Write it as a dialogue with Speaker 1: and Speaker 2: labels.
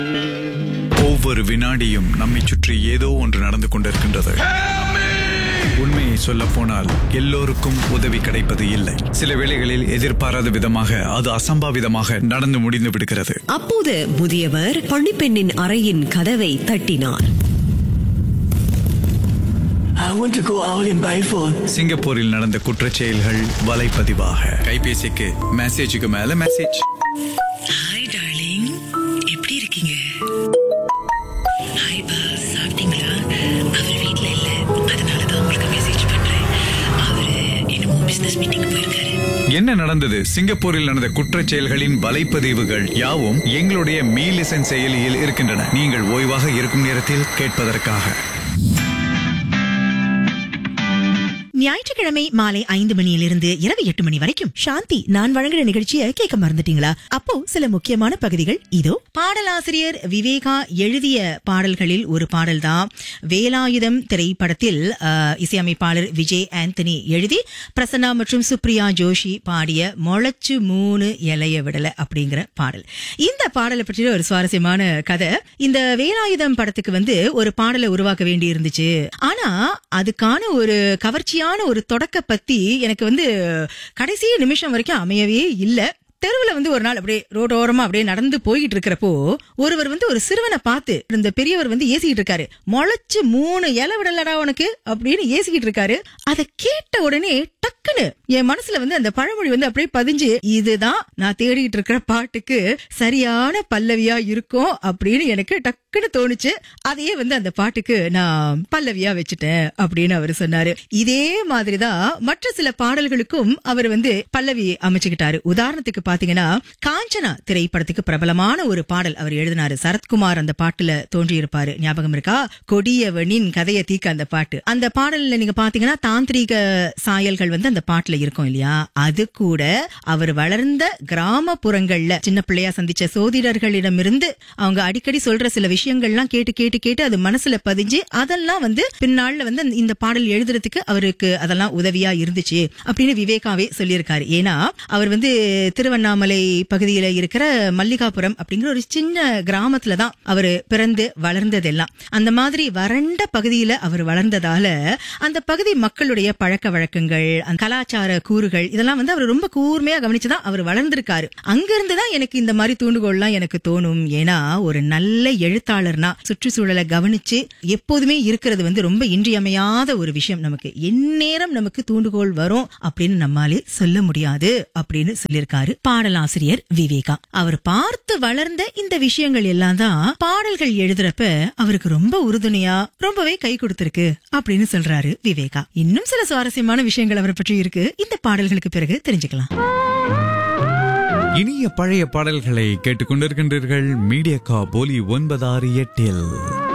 Speaker 1: ஒவ்வொரு வினாடியும் நம்மை சுற்றி ஏதோ ஒன்று நடந்து கொண்டிருக்கின்றது உண்மையை சொல்ல போனால் எல்லோருக்கும் உதவி கிடைப்பது இல்லை சில வேளைகளில் எதிர்பாராத விதமாக அது அசம்பாவிதமாக நடந்து முடிந்து விடுகிறது
Speaker 2: அப்போது முதியவர் பணிப்பெண்ணின் அறையின் கதவை தட்டினார்
Speaker 3: I want to go out in Biford.
Speaker 1: சிங்கப்பூரில் நடந்த குற்றச் செயல்கள் வலைப்பதிவாக கைபேசிக்கு மெசேஜுக்கு மேல மெசேஜ்
Speaker 4: ஹாய் டார்லிங் எப்படி இருக்கீங்க ஹாய் பா சாப்பிட்டீங்களா அவர் வீட்ல இல்ல அதனால தான் உங்களுக்கு மெசேஜ் பண்றேன் அவரு என்னமோ பிசினஸ் மீட்டிங் போயிருக்காரு
Speaker 1: என்ன நடந்தது சிங்கப்பூரில் நடந்த குற்றச் செயல்களின் வலைப்பதிவுகள் யாவும் எங்களுடைய மீ லிசன் செயலியில் இருக்கின்றன நீங்கள் ஓய்வாக இருக்கும் நேரத்தில் கேட்பதற்காக
Speaker 5: ஞாயிற்றுக்கிழமை மாலை ஐந்து மணியிலிருந்து இரவு எட்டு மணி வரைக்கும் சாந்தி நான் வழங்குற நிகழ்ச்சியை கேட்க மறந்துட்டீங்களா அப்போ சில முக்கியமான பகுதிகள் இதோ பாடலாசிரியர் விவேகா எழுதிய பாடல்களில் ஒரு பாடல் தான் வேலாயுதம் திரைப்படத்தில் அஹ், இசையமைப்பாளர் விஜய் ஆந்தனி எழுதி பிரசன்னா மற்றும் சுப்ரியா ஜோஷி பாடிய மொளச்சு மூணு இலைய விடல அப்படிங்கிற பாடல் இந்த பாடலை பற்றிய ஒரு சுவாரஸ்யமான கதை இந்த வேலாயுதம் படத்துக்கு வந்து ஒரு பாடலை உருவாக்க வேண்டி இருந்துச்சு ஆனா அதுக்கான ஒரு கவர்ச்சியான ஒரு தொடக்க பத்தி எனக்கு வந்து கடைசி நிமிஷம் வரைக்கும் அமையவே இல்ல தெருவுல வந்து ஒரு நாள் அப்படியே ரோட்டோரமா அப்படியே நடந்து போயிட்டு இருக்கிறப்போ ஒருவர் வந்து ஒரு சிறுவனை பார்த்து இந்த பெரியவர் வந்து ஏசிக்கிட்டு இருக்காரு முளைச்சு மூணு இலை விடலடா உனக்கு அப்படின்னு ஏசிக்கிட்டு இருக்காரு அதை கேட்ட உடனே டக்குன்னு என் மனசுல வந்து அந்த பழமொழி வந்து அப்படியே பதிஞ்சு இதுதான் நான் தேடிட்டு இருக்கிற பாட்டுக்கு சரியான பல்லவியா இருக்கும் அப்படின்னு எனக்கு டக்குன்னு தோணுச்சு அதையே வந்து அந்த பாட்டுக்கு நான் பல்லவியா வச்சுட்டேன் அப்படின்னு அவர் சொன்னாரு இதே மாதிரிதான் மற்ற சில பாடல்களுக்கும் அவர் வந்து பல்லவி அமைச்சுக்கிட்டாரு உதாரணத்துக்கு பாத்தீங்கன்னா காஞ்சனா திரைப்படத்துக்கு பிரபலமான ஒரு பாடல் அவர் எழுதினாரு சரத்குமார் அந்த பாட்டுல தோன்றி இருப்பாரு ஞாபகம் இருக்கா கொடியவனின் கதையை தீக்க அந்த பாட்டு அந்த பாடல்ல நீங்க பாத்தீங்கன்னா தாந்திரீக சாயல்கள் வந்து அந்த பாட்டுல இருக்கும் இல்லையா அது கூட அவர் வளர்ந்த கிராமப்புறங்கள்ல சின்ன பிள்ளையா சந்திச்ச சோதிடர்களிடமிருந்து அவங்க அடிக்கடி சொல்ற சில விஷயங்கள்லாம் கேட்டு கேட்டு கேட்டு அது மனசுல பதிஞ்சு அதெல்லாம் வந்து பின்னாள்ல வந்து அந்த- இந்த பாடல் எழுதுறதுக்கு அவருக்கு அதெல்லாம் உதவியா இருந்துச்சு அப்படின்னு விவேகாவே சொல்லியிருக்காரு ஏன்னா அவர் வந்து திருவண்ணாமலை பகுதியில இருக்கிற மல்லிகாபுரம் அப்படிங்கிற ஒரு சின்ன கிராமத்துல தான் அவர் பிறந்து வளர்ந்ததெல்லாம் அந்த மாதிரி வறண்ட பகுதியில அவர் வளர்ந்ததால அந்த பகுதி மக்களுடைய பழக்க வழக்கங்கள் அந்த கலாச்சார கூறுகள் இதெல்லாம் வந்து அவர் ரொம்ப கூர்மையா கவனிச்சுதான் அவர் வளர்ந்திருக்காரு அங்கிருந்து தான் எனக்கு இந்த மாதிரி தூண்டுகோல்லாம் எனக்கு தோணும் ஏன்னா ஒரு நல்ல எழுத்தாளர்னா சுற்றுச்சூழலை கவனிச்சு எப்போதுமே இருக்கிறது வந்து ரொம்ப இன்றியமையாத ஒரு விஷயம் நமக்கு எந்நேரம் நமக்கு தூண்டுகோல் வரும் அப்படின்னு நம்மாலே சொல்ல முடியாது அப்படின்னு சொல்லியிருக்காரு பாடலாசிரியர் விவேகா அவர் பார்த்து வளர்ந்த இந்த விஷயங்கள் எல்லாம் தான் பாடல்கள் எழுதுறப்ப அவருக்கு ரொம்ப உறுதுணையா ரொம்பவே கை கொடுத்திருக்கு அப்படின்னு சொல்றாரு விவேகா இன்னும் சில சுவாரஸ்யமான விஷயங்கள் அவரை பற்றி இருக்கு இந்த பாடல்களுக்கு பிறகு தெரிஞ்சுக்கலாம்
Speaker 1: இனிய பழைய பாடல்களை கேட்டுக்கொண்டிருக்கின்றீர்கள் மீடியா கா போலி ஒன்பதாறு எட்டில்